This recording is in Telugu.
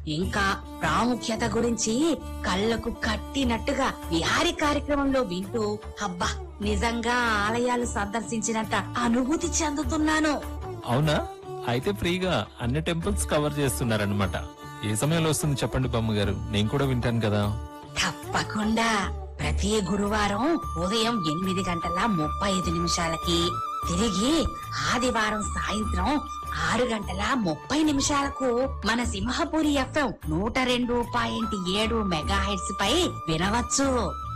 ఇంకా ప్రాముఖ్యత గురించి కళ్ళకు కట్టినట్టుగా విహారీ కార్యక్రమంలో వింటూ అబ్బా నిజంగా ఆలయాలు సందర్శించినంత అనుభూతి చెందుతున్నాను అవునా అయితే ఫ్రీగా అన్ని టెంపుల్స్ కవర్ చేస్తున్నారన్నమాట ఏ సమయంలో వస్తుంది చెప్పండి బామ్మగారు నేను కూడా వింటాను కదా తప్పకుండా ప్రతి గురువారం ఉదయం ఎనిమిది గంటల ముప్పై ఐదు నిమిషాలకి తిరిగి ఆదివారం సాయంత్రం ఆరు గంటల ముప్పై నిమిషాలకు మన సింహపురి ఎఫ్ఎం నూట రెండు పాయింట్ ఏడు మెగా పై వినవచ్చు